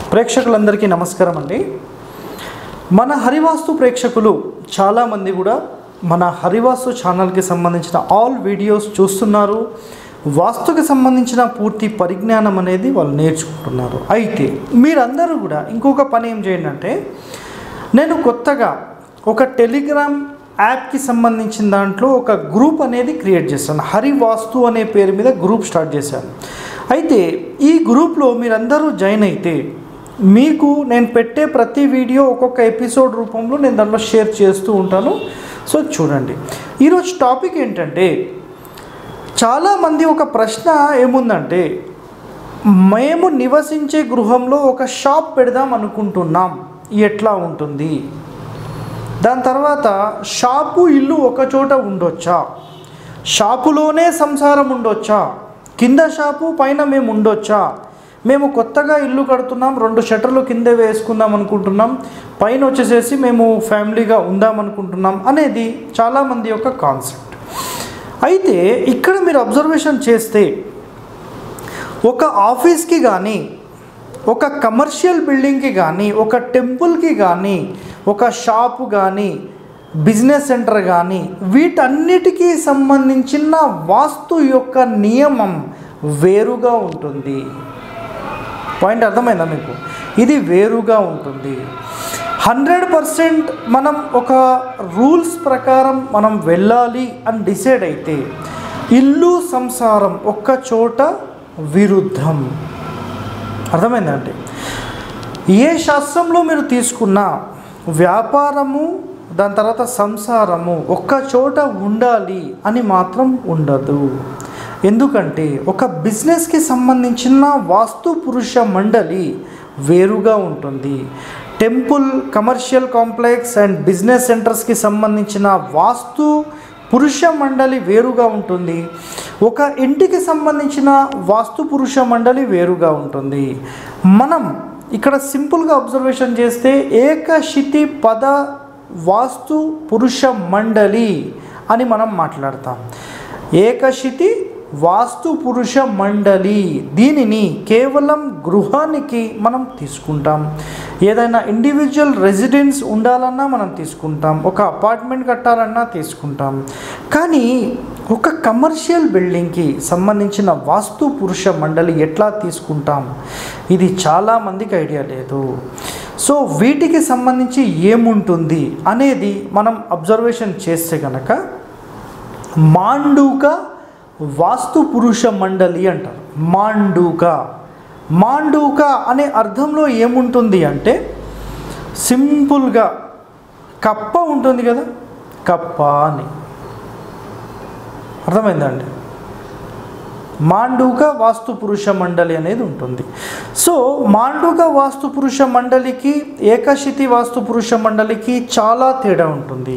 ప్రేక్షకులందరికీ నమస్కారం అండి మన హరివాస్తు ప్రేక్షకులు చాలామంది కూడా మన హరివాస్తు ఛానల్కి సంబంధించిన ఆల్ వీడియోస్ చూస్తున్నారు వాస్తుకి సంబంధించిన పూర్తి పరిజ్ఞానం అనేది వాళ్ళు నేర్చుకుంటున్నారు అయితే మీరందరూ కూడా ఇంకొక పని ఏం చేయండి అంటే నేను కొత్తగా ఒక టెలిగ్రామ్ యాప్కి సంబంధించిన దాంట్లో ఒక గ్రూప్ అనేది క్రియేట్ చేశాను హరివాస్తు అనే పేరు మీద గ్రూప్ స్టార్ట్ చేశాను అయితే ఈ గ్రూప్లో మీరందరూ జాయిన్ అయితే మీకు నేను పెట్టే ప్రతి వీడియో ఒక్కొక్క ఎపిసోడ్ రూపంలో నేను దాంట్లో షేర్ చేస్తూ ఉంటాను సో చూడండి ఈరోజు టాపిక్ ఏంటంటే చాలామంది ఒక ప్రశ్న ఏముందంటే మేము నివసించే గృహంలో ఒక షాప్ పెడదాం అనుకుంటున్నాం ఎట్లా ఉంటుంది దాని తర్వాత షాపు ఇల్లు ఒక చోట ఉండొచ్చా షాపులోనే సంసారం ఉండొచ్చా కింద షాపు పైన మేము ఉండొచ్చా మేము కొత్తగా ఇల్లు కడుతున్నాం రెండు షట్టర్లు కింద వేసుకుందాం అనుకుంటున్నాం పైన వచ్చేసేసి మేము ఫ్యామిలీగా ఉందాం అనుకుంటున్నాం అనేది చాలామంది యొక్క కాన్సెప్ట్ అయితే ఇక్కడ మీరు అబ్జర్వేషన్ చేస్తే ఒక ఆఫీస్కి కానీ ఒక కమర్షియల్ బిల్డింగ్కి కానీ ఒక టెంపుల్కి కానీ ఒక షాపు కానీ బిజినెస్ సెంటర్ కానీ వీటన్నిటికీ సంబంధించిన వాస్తు యొక్క నియమం వేరుగా ఉంటుంది పాయింట్ అర్థమైందా మీకు ఇది వేరుగా ఉంటుంది హండ్రెడ్ పర్సెంట్ మనం ఒక రూల్స్ ప్రకారం మనం వెళ్ళాలి అని డిసైడ్ అయితే ఇల్లు సంసారం ఒక్క చోట విరుద్ధం అర్థమైందండి ఏ శాస్త్రంలో మీరు తీసుకున్న వ్యాపారము దాని తర్వాత సంసారము ఒక్క చోట ఉండాలి అని మాత్రం ఉండదు ఎందుకంటే ఒక బిజినెస్కి సంబంధించిన వాస్తు పురుష మండలి వేరుగా ఉంటుంది temple commercial complex and business సెంటర్స్కి సంబంధించిన వాస్తు పురుష మండలి వేరుగా ఉంటుంది ఒక ఇంటికి సంబంధించిన వాస్తు పురుష మండలి వేరుగా ఉంటుంది మనం ఇక్కడ సింపుల్గా అబ్జర్వేషన్ చేస్తే ఏకశితి పద వాస్తు పురుష మండలి అని మనం మాట్లాడతాం ఏకశితి వాస్తు పురుష మండలి దీనిని కేవలం గృహానికి మనం తీసుకుంటాం ఏదైనా ఇండివిజువల్ రెసిడెన్స్ ఉండాలన్నా మనం తీసుకుంటాం ఒక అపార్ట్మెంట్ కట్టాలన్నా తీసుకుంటాం కానీ ఒక కమర్షియల్ బిల్డింగ్కి సంబంధించిన వాస్తు పురుష మండలి ఎట్లా తీసుకుంటాం ఇది చాలామందికి ఐడియా లేదు సో వీటికి సంబంధించి ఏముంటుంది అనేది మనం అబ్జర్వేషన్ చేస్తే కనుక మాండూక వాస్తు పురుష మండలి అంటారు మాండూక మాండూక అనే అర్థంలో ఏముంటుంది అంటే సింపుల్గా కప్ప ఉంటుంది కదా కప్ప అని అర్థమైందండి మాండూక వాస్తు పురుష మండలి అనేది ఉంటుంది సో మాండూక వాస్తు పురుష మండలికి ఏకశితి వాస్తు పురుష మండలికి చాలా తేడా ఉంటుంది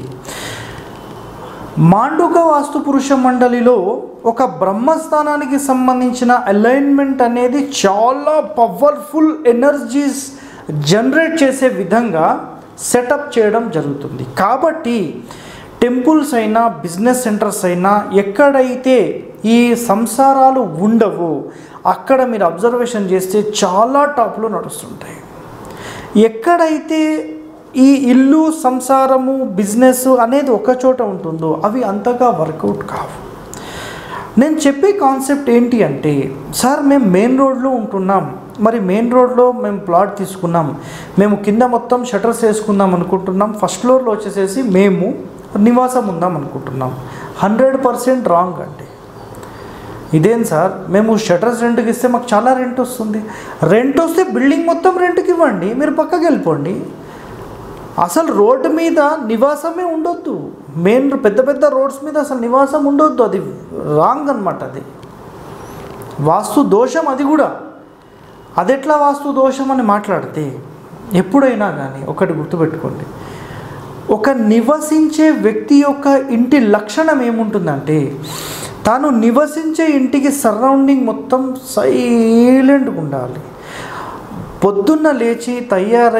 మాండుక వాస్తు పురుష మండలిలో ఒక బ్రహ్మస్థానానికి సంబంధించిన అలైన్మెంట్ అనేది చాలా పవర్ఫుల్ ఎనర్జీస్ జనరేట్ చేసే విధంగా సెటప్ చేయడం జరుగుతుంది కాబట్టి టెంపుల్స్ అయినా బిజినెస్ సెంటర్స్ అయినా ఎక్కడైతే ఈ సంసారాలు ఉండవో అక్కడ మీరు అబ్జర్వేషన్ చేస్తే చాలా టాప్లో నడుస్తుంటాయి ఎక్కడైతే ఈ ఇల్లు సంసారము బిజినెస్ అనేది ఒక చోట ఉంటుందో అవి అంతగా వర్కౌట్ కావు నేను చెప్పే కాన్సెప్ట్ ఏంటి అంటే సార్ మేము మెయిన్ రోడ్లో ఉంటున్నాం మరి మెయిన్ రోడ్లో మేము ప్లాట్ తీసుకున్నాం మేము కింద మొత్తం షటర్స్ వేసుకుందాం అనుకుంటున్నాం ఫస్ట్ ఫ్లోర్లో వచ్చేసేసి మేము నివాసం ఉందాం అనుకుంటున్నాం హండ్రెడ్ పర్సెంట్ రాంగ్ అండి ఇదేం సార్ మేము షటర్స్ రెంట్కి ఇస్తే మాకు చాలా రెంట్ వస్తుంది రెంట్ వస్తే బిల్డింగ్ మొత్తం రెంట్కి ఇవ్వండి మీరు పక్కకి వెళ్ళిపోండి అసలు రోడ్డు మీద నివాసమే ఉండొద్దు మెయిన్ పెద్ద పెద్ద రోడ్స్ మీద అసలు నివాసం ఉండొద్దు అది రాంగ్ అనమాట అది వాస్తు దోషం అది కూడా అది ఎట్లా వాస్తు దోషం అని మాట్లాడితే ఎప్పుడైనా కానీ ఒకటి గుర్తుపెట్టుకోండి ఒక నివసించే వ్యక్తి యొక్క ఇంటి లక్షణం ఏముంటుందంటే తాను నివసించే ఇంటికి సరౌండింగ్ మొత్తం సైలెంట్గా ఉండాలి పొద్దున్న లేచి తయారై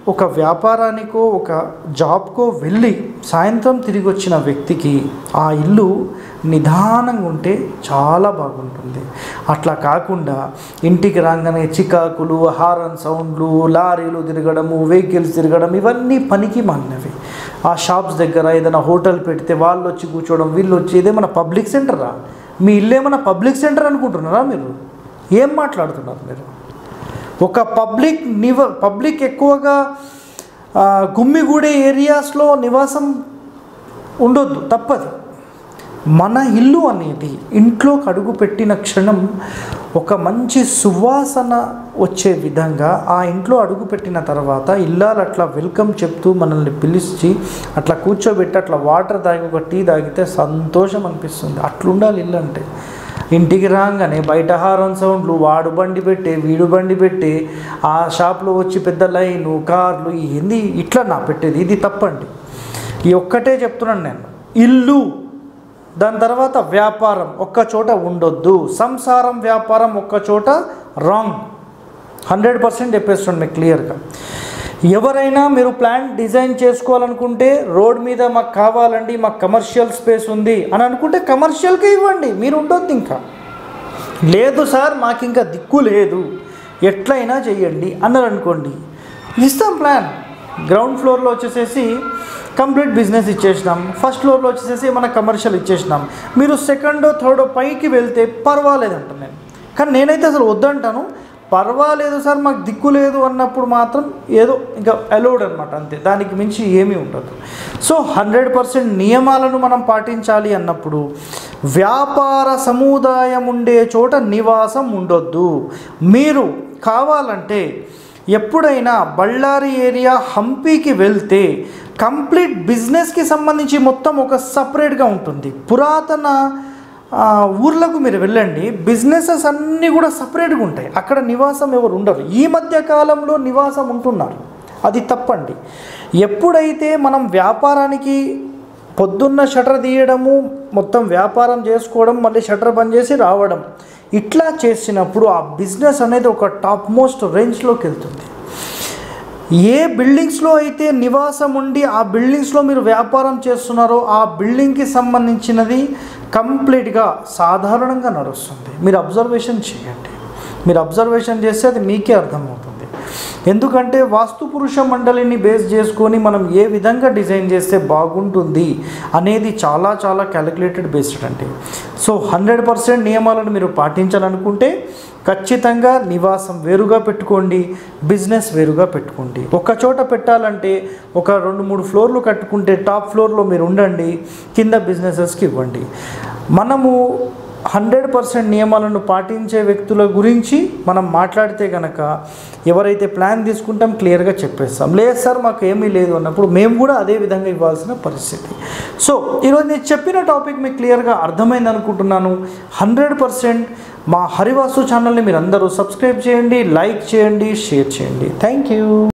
ఒక వ్యాపారానికో ఒక జాబ్కో వెళ్ళి సాయంత్రం తిరిగి వచ్చిన వ్యక్తికి ఆ ఇల్లు నిదానంగా ఉంటే చాలా బాగుంటుంది అట్లా కాకుండా ఇంటికి రాగానే చికాకులు హారన్ సౌండ్లు లారీలు తిరగడము వెహికల్స్ తిరగడం ఇవన్నీ పనికి మాలినవి ఆ షాప్స్ దగ్గర ఏదైనా హోటల్ పెడితే వాళ్ళు వచ్చి కూర్చోవడం వీళ్ళు వచ్చి ఇదేమన్నా పబ్లిక్ సెంటరా మీ ఇల్లు ఏమైనా పబ్లిక్ సెంటర్ అనుకుంటున్నారా మీరు ఏం మాట్లాడుతున్నారు మీరు ఒక పబ్లిక్ నివ పబ్లిక్ ఎక్కువగా ఆ, గుమ్మిగూడే ఏరియాస్లో నివాసం ఉండొద్దు తప్పదు మన ఇల్లు అనేది ఇంట్లోకి అడుగు పెట్టిన క్షణం ఒక మంచి సువాసన వచ్చే విధంగా ఆ ఇంట్లో అడుగు పెట్టిన తర్వాత ఇల్లాలు అట్లా వెల్కమ్ చెప్తూ మనల్ని పిలిచి అట్లా కూర్చోబెట్టి అట్లా వాటర్ తాగి ఒక టీ తాగితే సంతోషం అనిపిస్తుంది అట్లుండాలి ఇల్లు అంటే ఇంటికి రాగానే బయట హారన్ సౌండ్లు వాడు బండి పెట్టే వీడు బండి పెట్టే ఆ షాప్లో వచ్చి పెద్ద లైను కార్లు ఏంది ఇట్లా నా పెట్టేది ఇది తప్పండి ఈ ఒక్కటే చెప్తున్నాను నేను ఇల్లు దాని తర్వాత వ్యాపారం ఒక్క చోట ఉండొద్దు సంసారం వ్యాపారం ఒక్క చోట రాంగ్ హండ్రెడ్ పర్సెంట్ చెప్పేస్తున్నాను మీకు క్లియర్గా ఎవరైనా మీరు ప్లాన్ డిజైన్ చేసుకోవాలనుకుంటే రోడ్ మీద మాకు కావాలండి మాకు కమర్షియల్ స్పేస్ ఉంది అని అనుకుంటే కమర్షియల్కే ఇవ్వండి మీరు ఉండొద్దు ఇంకా లేదు సార్ మాకు ఇంకా దిక్కు లేదు ఎట్లయినా చెయ్యండి అన్నారు అనుకోండి ఇస్తాం ప్లాన్ గ్రౌండ్ ఫ్లోర్లో వచ్చేసేసి కంప్లీట్ బిజినెస్ ఇచ్చేసినాం ఫస్ట్ ఫ్లోర్లో వచ్చేసేసి మన కమర్షియల్ ఇచ్చేసినాం మీరు సెకండ్ థర్డ్ పైకి వెళ్తే పర్వాలేదు అంటాను నేను కానీ నేనైతే అసలు వద్దంటాను పర్వాలేదు సార్ మాకు దిక్కు లేదు అన్నప్పుడు మాత్రం ఏదో ఇంకా అలౌడ్ అనమాట అంతే దానికి మించి ఏమీ ఉండదు సో హండ్రెడ్ పర్సెంట్ నియమాలను మనం పాటించాలి అన్నప్పుడు వ్యాపార సముదాయం ఉండే చోట నివాసం ఉండొద్దు మీరు కావాలంటే ఎప్పుడైనా బళ్ళారి ఏరియా హంపీకి వెళ్తే కంప్లీట్ బిజినెస్కి సంబంధించి మొత్తం ఒక సపరేట్గా ఉంటుంది పురాతన ఆ, ఊర్లకు మీరు వెళ్ళండి బిజినెసెస్ అన్నీ కూడా సపరేట్గా ఉంటాయి అక్కడ నివాసం ఎవరు ఉండరు ఈ మధ్య కాలంలో నివాసం ఉంటున్నారు అది తప్పండి ఎప్పుడైతే మనం వ్యాపారానికి పొద్దున్న షటర్ తీయడము మొత్తం వ్యాపారం చేసుకోవడం మళ్ళీ షటర్ బంద్ చేసి రావడం ఇట్లా చేసినప్పుడు ఆ బిజినెస్ అనేది ఒక టాప్ మోస్ట్ రేంజ్లోకి వెళ్తుంది ఏ బిల్డింగ్స్లో అయితే నివాసం ఉండి ఆ బిల్డింగ్స్లో మీరు వ్యాపారం చేస్తున్నారో ఆ బిల్డింగ్కి సంబంధించినది కంప్లీట్గా సాధారణంగా నడుస్తుంది మీరు అబ్జర్వేషన్ చేయండి మీరు అబ్జర్వేషన్ చేస్తే అది మీకే అర్థమవుతుంది ఎందుకంటే వాస్తు పురుష మండలిని బేస్ చేసుకొని మనం ఏ విధంగా డిజైన్ చేస్తే బాగుంటుంది అనేది చాలా చాలా క్యాలిక్యులేటెడ్ బేస్డ్ అండి సో హండ్రెడ్ పర్సెంట్ నియమాలను మీరు పాటించాలనుకుంటే ఖచ్చితంగా నివాసం వేరుగా పెట్టుకోండి బిజినెస్ వేరుగా పెట్టుకోండి ఒక చోట పెట్టాలంటే ఒక రెండు మూడు ఫ్లోర్లు కట్టుకుంటే టాప్ ఫ్లోర్లో మీరు ఉండండి కింద బిజినెసెస్కి ఇవ్వండి మనము హండ్రెడ్ పర్సెంట్ నియమాలను పాటించే వ్యక్తుల గురించి మనం మాట్లాడితే కనుక ఎవరైతే ప్లాన్ తీసుకుంటాం క్లియర్గా చెప్పేస్తాం లేదు సార్ మాకు ఏమీ లేదు అన్నప్పుడు మేము కూడా అదే విధంగా ఇవ్వాల్సిన పరిస్థితి సో ఈరోజు నేను చెప్పిన టాపిక్ మీకు క్లియర్గా అర్థమైంది అనుకుంటున్నాను హండ్రెడ్ పర్సెంట్ మా హరివాసు ఛానల్ని మీరు అందరూ సబ్స్క్రైబ్ చేయండి లైక్ చేయండి షేర్ చేయండి థ్యాంక్ యూ